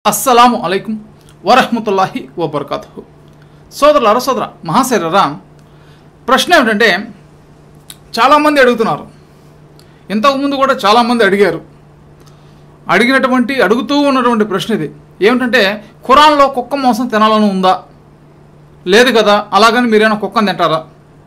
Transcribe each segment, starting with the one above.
అస్సలాము అలైకుం వరహమతుల్లాహి వబర్కాతు సోదరులారా సోదర మహాశరీరా ప్రశ్న ఏమిటంటే చాలామంది అడుగుతున్నారు ఇంతకుముందు కూడా చాలామంది అడిగారు అడిగినటువంటి అడుగుతూ ఉన్నటువంటి ప్రశ్న ఇది ఏమిటంటే ఖురాన్లో కుక్క మాంసం తినాలని ఉందా లేదు కదా అలాగని మీరేమైనా కుక్కను తింటారా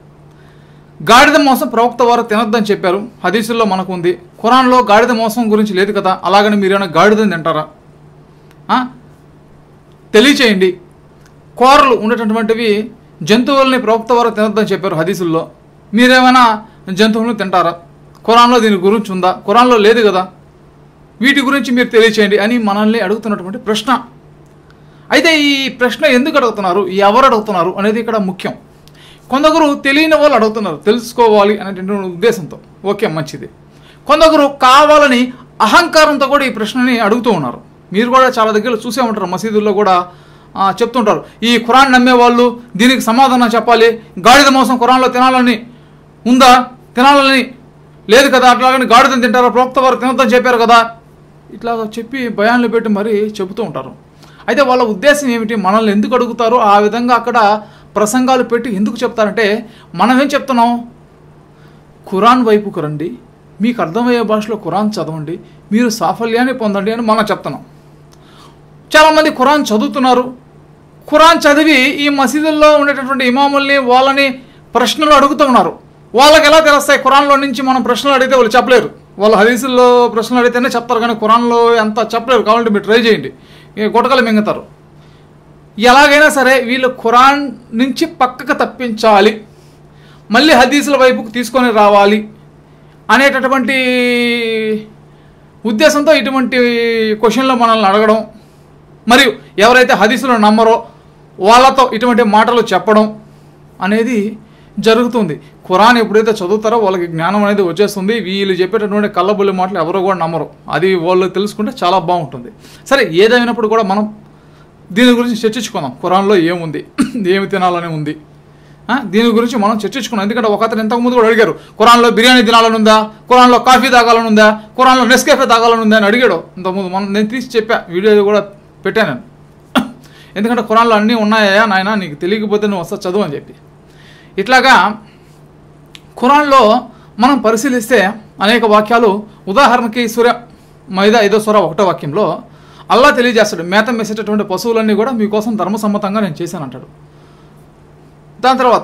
గాడిద మాంసం ప్రవక్త వారు తినొద్దని చెప్పారు హదీసుల్లో మనకు ఉంది ఖురాన్లో గాడిద మాంసం గురించి లేదు కదా అలాగని మీరేమైనా గాడిదని తింటారా ఆ? తెలియచేయండి కూరలు ఉండేటటువంటివి జంతువుల్ని ప్రవక్త వారు తినొద్దని చెప్పారు హదీసుల్లో మీరేమైనా జంతువులను తింటారా ఖురాన్లో దీని గురించి ఉందా ఖురాన్లో లేదు కదా వీటి గురించి మీరు తెలియచేయండి అని మనల్ని అడుగుతున్నటువంటి ప్రశ్న అయితే ఈ ప్రశ్న ఎందుకు అడుగుతున్నారు ఎవరు అడుగుతున్నారు అనేది ఇక్కడ ముఖ్యం కొందరు తెలియని వాళ్ళు అడుగుతున్నారు తెలుసుకోవాలి అనేటువంటి ఉద్దేశంతో ఓకే మంచిది కొందరు కావాలని అహంకారంతో కూడా ఈ ప్రశ్నని అడుగుతూ ఉన్నారు మీరు కూడా చాలా దగ్గర చూసే ఉంటారు మసీదుల్లో కూడా ఆ, చెప్తుంటారు ఈ ఖురాన్ నమ్మే వాళ్ళు దీనికి సమాధానం చెప్పాలి గాడిద మోసం ఖురాన్లో తినాలని ఉందా తినాలని లేదు కదా అట్లాగని గాడిదని తింటారా ప్రోక్త వారు తినొద్దని చెప్పారు కదా ఇట్లా చెప్పి భయాన్లు పెట్టి మరీ చెబుతూ ఉంటారు అయితే వాళ్ళ ఉద్దేశం ఏమిటి మనల్ని ఎందుకు అడుగుతారో ఆ విధంగా అక్కడ ప్రసంగాలు పెట్టి ఎందుకు చెప్తారంటే మనం ఏం చెప్తున్నాం ఖురాన్ వైపుకు రండి మీకు అర్థమయ్యే భాషలో ఖురాన్ చదవండి మీరు సాఫల్యాన్ని పొందండి అని మనం చెప్తున్నాం చాలామంది ఖురాన్ చదువుతున్నారు ఖురాన్ చదివి ఈ మసీదుల్లో ఉండేటటువంటి ఇమాముల్ని వాళ్ళని ప్రశ్నలు అడుగుతూ ఉన్నారు వాళ్ళకి ఎలా తెలుస్తాయి ఖురాన్లో నుంచి మనం ప్రశ్నలు అడిగితే వాళ్ళు చెప్పలేరు వాళ్ళు హదీసుల్లో ప్రశ్నలు అడిగితేనే చెప్తారు కానీ ఖురాన్లో ఎంత చెప్పలేరు కావాలంటే మీరు ట్రై చేయండి ఈ గుటకలు మింగుతారు ఎలాగైనా సరే వీళ్ళు ఖురాన్ నుంచి పక్కకు తప్పించాలి మళ్ళీ హదీసుల వైపుకు తీసుకొని రావాలి అనేటటువంటి ఉద్దేశంతో ఇటువంటి క్వశ్చన్లు మనల్ని అడగడం మరియు ఎవరైతే హదీసులు నమ్మరో వాళ్ళతో ఇటువంటి మాటలు చెప్పడం అనేది జరుగుతుంది ఖురాన్ ఎప్పుడైతే చదువుతారో వాళ్ళకి జ్ఞానం అనేది వచ్చేస్తుంది వీళ్ళు చెప్పేటటువంటి కళ్ళబుల్లి మాటలు ఎవరు కూడా నమ్మరు అది వాళ్ళు తెలుసుకుంటే చాలా బాగుంటుంది సరే ఏదైనప్పుడు కూడా మనం దీని గురించి చర్చించుకుందాం ఖురాన్లో ఏముంది ఏమి తినాలని ఉంది ఆ, దీని గురించి మనం చర్చించుకున్నాం ఎందుకంటే ఒక అతను ఇంతకుముందు కూడా అడిగారు ఖురాన్లో బిర్యానీ తినాలని ఉందా ఖురాన్లో కాఫీ తాగాలని ఉందా ఖురాన్లో నెస్కేఫే తాగాలని ఉందా అని అడిగాడు ఇంతకుముందు మనం నేను తీసి చెప్పా వీడియో కూడా పెట్టాను నేను ఎందుకంటే ఖురాన్లో అన్నీ ఉన్నాయా నాయన నీకు తెలియకపోతే నువ్వు వస్తా చదువు అని చెప్పి ఇట్లాగా ఖురాన్లో మనం పరిశీలిస్తే అనేక వాక్యాలు ఉదాహరణకి సూర్య మైదా ఐదో స్వర ఒకటో వాక్యంలో అల్లా తెలియజేస్తాడు మేత మేసేటటువంటి పశువులన్నీ కూడా మీకోసం ధర్మసమ్మతంగా నేను చేశాను అంటాడు దాని తర్వాత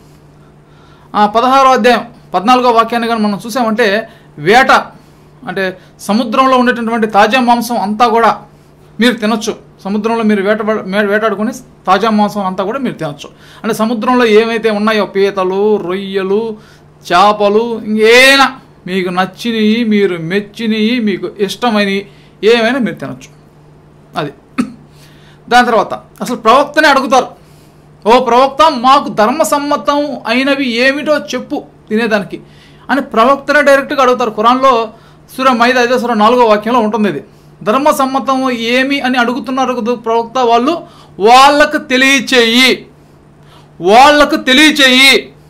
ఆ పదహారో అధ్యాయం పద్నాలుగో వాక్యాన్ని కానీ మనం చూసామంటే వేట అంటే సముద్రంలో ఉండేటటువంటి తాజా మాంసం అంతా కూడా మీరు తినొచ్చు సముద్రంలో మీరు వేట వేటాడుకొని తాజా మాంసం అంతా కూడా మీరు తినొచ్చు అంటే సముద్రంలో ఏమైతే ఉన్నాయో పీతలు రొయ్యలు చేపలు ఇంకేనా మీకు నచ్చినవి మీరు మెచ్చినవి మీకు ఇష్టమైనవి ఏమైనా మీరు తినొచ్చు అది దాని తర్వాత అసలు ప్రవక్తనే అడుగుతారు ఓ ప్రవక్త మాకు ధర్మసమ్మతం అయినవి ఏమిటో చెప్పు తినేదానికి అని ప్రవక్తనే డైరెక్ట్గా అడుగుతారు ఖురాన్లో సుర మైద ఐదో సుర నాలుగో వాక్యంలో ఉంటుంది ఇది ధర్మసమ్మతం ఏమి అని అడుగుతున్నారు కదా ప్రవక్త వాళ్ళు వాళ్ళకు తెలియచేయి వాళ్ళకు తెలియచేయి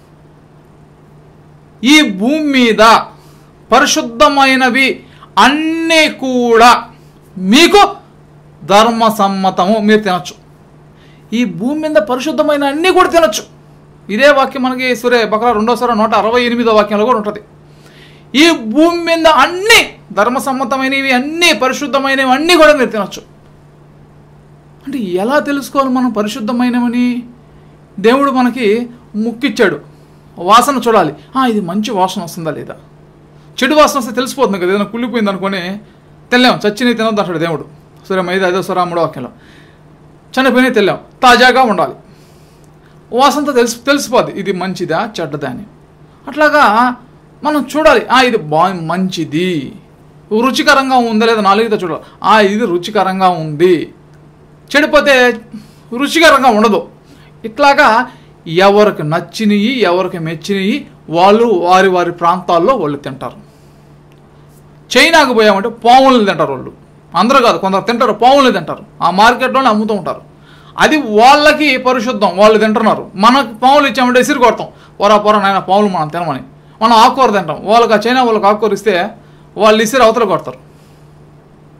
ఈ భూమి మీద పరిశుద్ధమైనవి అన్నీ కూడా మీకు ధర్మసమ్మతము మీరు తినచ్చు ఈ భూమి మీద పరిశుద్ధమైన అన్నీ కూడా తినొచ్చు ఇదే వాక్యం మనకి సూర్య బకరా రెండోసారి నూట అరవై ఎనిమిదో వాక్యంలో కూడా ఉంటుంది ఈ భూమి మీద అన్ని ధర్మసమ్మతమైనవి అన్నీ పరిశుద్ధమైనవి అన్నీ కూడా మీరు తినొచ్చు అంటే ఎలా తెలుసుకోవాలి మనం పరిశుద్ధమైనవని దేవుడు మనకి ముక్కిచ్చాడు వాసన చూడాలి "ఆ, ఇది మంచి వాసన వస్తుందా లేదా చెడు వాసన వస్తే తెలిసిపోతుంది కదా ఏదైనా కుళ్ళిపోయింది అనుకొని తెల్లాం చచ్చినవి తినొద్దు అంటాడు దేవుడు సూర్య ఐదు ఐదో స్వర మూడో వాక్యంలో చనిపోయిన తెల్లాం తాజాగా ఉండాలి వాసనతో తెలిసి తెలిసిపోద్ది ఇది మంచిదా చెడ్డదా అని అట్లాగా మనం చూడాలి ఆ ఇది బా మంచిది రుచికరంగా ఉందా లేదా నాలుగుతో చూడాలి ఆ ఇది రుచికరంగా ఉంది చెడిపోతే రుచికరంగా ఉండదు ఇట్లాగా ఎవరికి నచ్చినవి ఎవరికి మెచ్చినవి వాళ్ళు వారి వారి ప్రాంతాల్లో వాళ్ళు తింటారు చైనాకు పోయామంటే పాములను తింటారు వాళ్ళు అందరూ కాదు కొందరు తింటారు పాములు తింటారు ఆ మార్కెట్లోనే అమ్ముతూ ఉంటారు అది వాళ్ళకి పరిశుద్ధం వాళ్ళు తింటున్నారు మనకు పాములు ఇచ్చామంటే ఇసిరి కొడతాం పొరా పొర నాయన పాములు మనం తినమని మనం ఆకుకూర తింటాం వాళ్ళకి ఆ చైనా వాళ్ళకి ఆకుకూర ఇస్తే వాళ్ళు ఇసిరి అవతల కొడతారు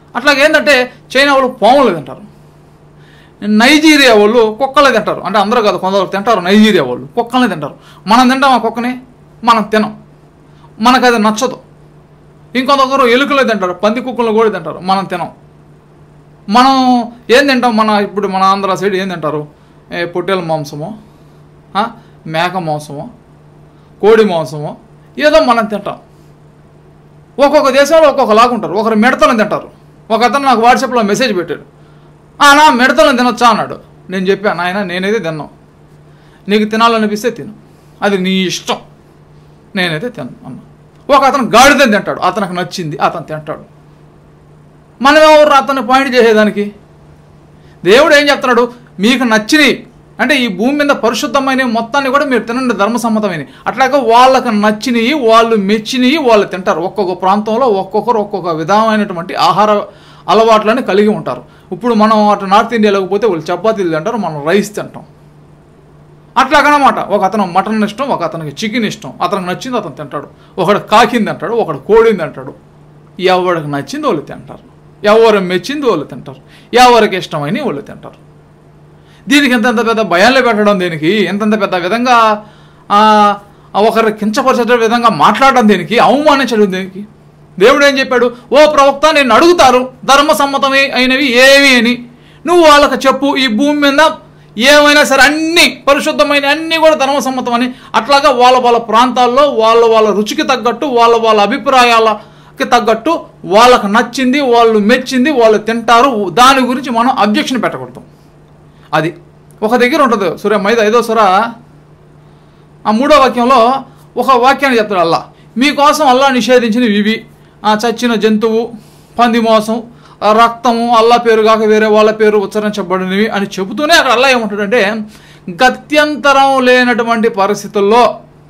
అట్లాగే ఏంటంటే చైనా వాళ్ళు పాములు తింటారు నైజీరియా వాళ్ళు కుక్కలే తింటారు అంటే అందరూ కాదు కొందరు తింటారు నైజీరియా వాళ్ళు కుక్కల్ని తింటారు మనం తింటాం ఆ కుక్కని మనం తినం మనకు అది నచ్చదు ఇంకొందరు ఎలుకలే తింటారు పంది కుక్కలను కూడా తింటారు మనం తినం మనం ఏం తింటాం మన ఇప్పుడు మన ఆంధ్ర సైడ్ ఏం తింటారు ఏ పొట్టేల మాంసము ఆ, మేక మాంసము కోడి మాంసము ఏదో మనం తింటాం ఒక్కొక్క దేశంలో ఒక్కొక్క లాగా ఉంటారు ఒకరు మిడతలను తింటారు ఒక అతను నాకు వాట్సాప్లో మెసేజ్ పెట్టాడు "ఆ, నా మిడతలను తినొచ్చా అన్నాడు నేను చెప్పాను ఆయన నేనైతే తిన్నాను నీకు తినాలనిపిస్తే తిను అది నీ ఇష్టం నేనైతే తిను అన్నా ఒక అతను గాడిదని తింటాడు అతనికి నచ్చింది అతను తింటాడు మనం ఎవరు అతన్ని పాయింట్ చేసేదానికి దేవుడు ఏం చెప్తున్నాడు మీకు నచ్చినవి అంటే ఈ భూమి మీద పరిశుద్ధమైన మొత్తాన్ని కూడా మీరు తినండి ధర్మసమ్మతమైన అట్లాగే వాళ్ళకి నచ్చినవి వాళ్ళు మెచ్చినవి వాళ్ళు తింటారు ఒక్కొక్క ప్రాంతంలో ఒక్కొక్కరు ఒక్కొక్క విధమైనటువంటి ఆహార అలవాట్లని కలిగి ఉంటారు ఇప్పుడు మనం అటు నార్త్ ఇండియాలోకి పోతే వాళ్ళు చపాతీలు తింటారు మనం రైస్ తింటాం అట్లాగనమాట ఒక అతను మటన్ ఇష్టం ఒక అతనికి చికెన్ ఇష్టం అతనికి నచ్చింది అతను తింటాడు ఒకడు కాకింది అంటాడు ఒకడు కోడింది అంటాడు ఎవరికి నచ్చింది వాళ్ళు తింటారు ఎవరు మెచ్చింది వాళ్ళు తింటారు ఎవరికి ఇష్టమైన వాళ్ళు తింటారు దీనికి ఎంతెంత పెద్ద భయాలు పెట్టడం దీనికి ఎంతెంత పెద్ద విధంగా ఆ, ఒకరిని కించపరిచే విధంగా మాట్లాడడం దీనికి అవమానించడం దీనికి దేవుడు ఏం చెప్పాడు ఓ ప్రవక్త నేను అడుగుతారు ధర్మసమ్మతమే అయినవి ఏవి అని నువ్వు వాళ్ళకి చెప్పు ఈ భూమి మీద ఏమైనా సరే అన్ని పరిశుద్ధమైన అన్ని కూడా ధర్మసమ్మతం అని అట్లాగా వాళ్ళ వాళ్ళ ప్రాంతాల్లో వాళ్ళ వాళ్ళ రుచికి తగ్గట్టు వాళ్ళ వాళ్ళ అభిప్రాయాలకి తగ్గట్టు వాళ్ళకి నచ్చింది వాళ్ళు మెచ్చింది వాళ్ళు తింటారు దాని గురించి మనం అబ్జెక్షన్ పెట్టకూడదు అది ఒక దగ్గర ఉంటుంది సూర్య మైద ఐదో సుర ఆ మూడో వాక్యంలో ఒక వాక్యాన్ని చెప్తాడు అల్లా మీకోసం అల్లా నిషేధించినవి ఇవి ఆ చచ్చిన జంతువు పంది మోసం ఆ రక్తము అల్లా పేరు కాక వేరే వాళ్ళ పేరు ఉచ్చరించబడినవి అని చెబుతూనే అక్కడ అల్లా ఏమంటాడంటే గత్యంతరం లేనటువంటి పరిస్థితుల్లో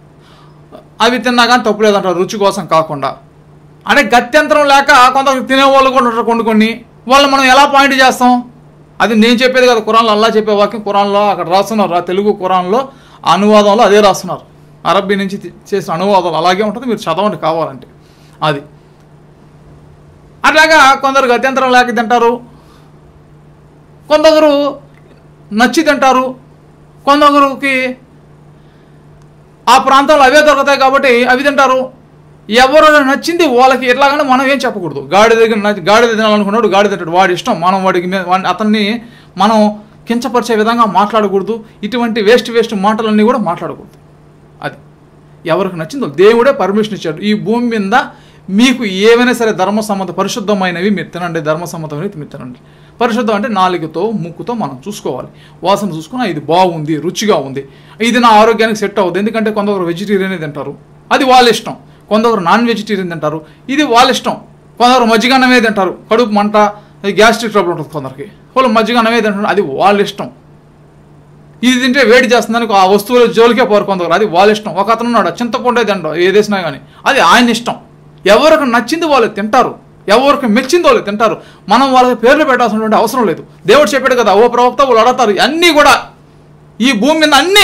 అవి తిన్నా కానీ తప్పు లేదంటారు రుచి కోసం కాకుండా అంటే గత్యంతరం లేక కొంత తినేవాళ్ళు కూడా ఉంటారు కొన్ని కొన్ని వాళ్ళు మనం ఎలా పాయింట్ చేస్తాం అది నేను చెప్పేది కదా కురాన్లో అల్లా చెప్పే వాక్యం కురాన్లో అక్కడ రాస్తున్నారు ఆ తెలుగు కురాన్లో ఆ అనువాదంలో అదే రాస్తున్నారు అరబ్బీ నుంచి తి- చేసిన అనువాదం అలాగే ఉంటుంది మీరు చదవండి కావాలంటే అది అట్లాగా కొందరు గత్యంతరం లేక తింటారు కొందరు నచ్చి తింటారు కొందరికి ఆ ప్రాంతంలో అవే దొరుకుతాయి కాబట్టి అవి తింటారు ఎవరు నచ్చింది వాళ్ళకి ఎట్లాగానే మనం ఏం చెప్పకూడదు గాడి దగ్గర నచ్చి- గాడిద తినాలనుకున్నాడు గాడి తింటాడు వాడి ఇష్టం మనం వాడికి మీద- వాడిని- అతన్ని మనం కించపరిచే విధంగా మాట్లాడకూడదు ఇటువంటి వేస్ట్ వేస్ట్ మాటలన్నీ కూడా మాట్లాడకూడదు అది ఎవరికి నచ్చిందో దేవుడే పర్మిషన్ ఇచ్చాడు ఈ భూమి మీద మీకు ఏమైనా సరే ధర్మసమ్మత పరిశుద్ధమైనవి మీరు తినండి ధర్మసమ్మతమైనవి మీరు తినండి పరిశుద్ధం అంటే నాలుగుతో ముక్కుతో మనం చూసుకోవాలి వాసన చూసుకుని ఇది బాగుంది రుచిగా ఉంది ఇది నా ఆరోగ్యానికి సెట్ అవుతుంది ఎందుకంటే కొందరు వెజిటేరియన్ తింటారు అది వాళ్ళ ఇష్టం కొందరు నాన్ వెజిటేరియన్ తింటారు ఇది వాళ్ళ ఇష్టం కొందరు మజ్జిగ అన్నమే తింటారు కడుపు మంట గ్యాస్ట్రిక్ ట్రబుల్ ఉంటుంది కొందరికి వాళ్ళు మజ్జిగ అన్నమే తింటారు అది వాళ్ళ ఇష్టం ఇది తింటే వేడి చేస్తుందని ఆ వస్తువుల జోలికే పోరు కొందరు అది వాళ్ళ ఇష్టం ఒక అతను ఉన్నాడు చింతపండే తింటాం ఏదేసినా కానీ అది ఆయన ఇష్టం ఎవరికి నచ్చింది వాళ్ళు తింటారు ఎవరికి మెచ్చింది వాళ్ళు తింటారు మనం వాళ్ళకి పేర్లు పెట్టాల్సినటువంటి అవసరం లేదు దేవుడు చెప్పాడు కదా ఓ ప్రవక్త వాళ్ళు అడతారు అన్నీ కూడా ఈ భూమి మీద అన్నీ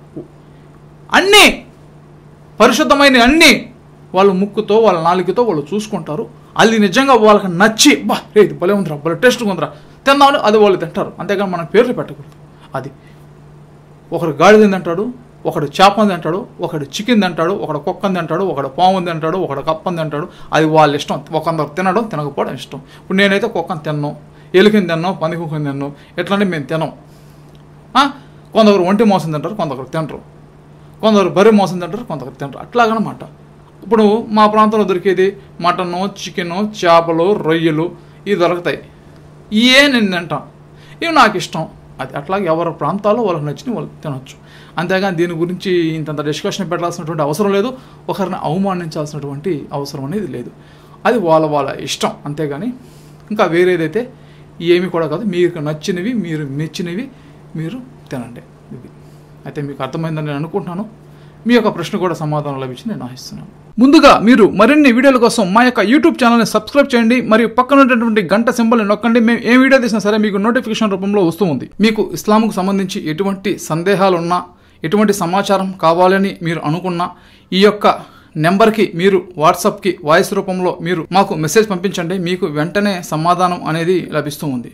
అన్నీ పరిశుద్ధమైన అన్నీ వాళ్ళు ముక్కుతో వాళ్ళ నాలుగుతో వాళ్ళు చూసుకుంటారు అది నిజంగా వాళ్ళకి నచ్చి బా రే ఇది భలే ఉందిరా భలే టేస్ట్గా ఉందిరా తిందామని అది వాళ్ళు తింటారు అంతేగాని మనం పేర్లు పెట్టకూడదు అది ఒకడు గాడిదని తింటాడు ఒకడు చేపని తింటాడు ఒకడు చికెన్ తింటాడు ఒకడు కుక్కని తింటాడు ఒకడు పాముని తింటాడు ఒకడు కప్పని తింటాడు అది వాళ్ళ ఇష్టం ఒకందరు తినడం తినకపోవడం ఇష్టం ఇప్పుడు నేనైతే కుక్కని తిన్నాను ఎలుకని తిన్నాం పంది కుక్కని తిన్నాం ఎట్లంటే మేము తినం ఆ? కొందరు ఒంటి మోసం తింటారు కొందరు తినరు కొందరు బర్రె మోసం తింటారు కొందరు తినరు అట్లాగనమాట ఇప్పుడు మా ప్రాంతంలో దొరికేది మటను చికెను చేపలు రొయ్యలు ఇవి దొరుకుతాయి ఇవే నేను తింటాం ఇవి నాకు ఇష్టం అది అట్లాగే ఎవరి ప్రాంతాల్లో వాళ్ళకి నచ్చిన వాళ్ళు తినొచ్చు అంతేగాని దీని గురించి ఇంతంత డిస్కషన్ పెట్టాల్సినటువంటి అవసరం లేదు ఒకరిని అవమానించాల్సినటువంటి అవసరం అనేది లేదు అది వాళ్ళ వాళ్ళ ఇష్టం అంతేగాని ఇంకా వేరేదైతే ఏమి కూడా కాదు మీకు నచ్చినవి మీరు మెచ్చినవి మీరు తినండి ఇది అయితే మీకు అర్థమైందని నేను అనుకుంటున్నాను మీ యొక్క ప్రశ్న కూడా సమాధానం లభించి నేను ఆశిస్తున్నాను ముందుగా మీరు మరిన్ని వీడియోల కోసం మా యొక్క యూట్యూబ్ ఛానల్ని సబ్స్క్రైబ్ చేయండి మరియు పక్కన ఉన్నటువంటి గంట సింబల్ని నొక్కండి మేము ఏ వీడియో తీసినా సరే మీకు నోటిఫికేషన్ రూపంలో వస్తూ ఉంది మీకు ఇస్లాంకు సంబంధించి ఎటువంటి సందేహాలు ఉన్నా ఎటువంటి సమాచారం కావాలని మీరు అనుకున్నా ఈ యొక్క నెంబర్కి మీరు వాట్సాప్కి వాయిస్ రూపంలో మీరు మాకు మెసేజ్ పంపించండి మీకు వెంటనే సమాధానం అనేది లభిస్తూ ఉంది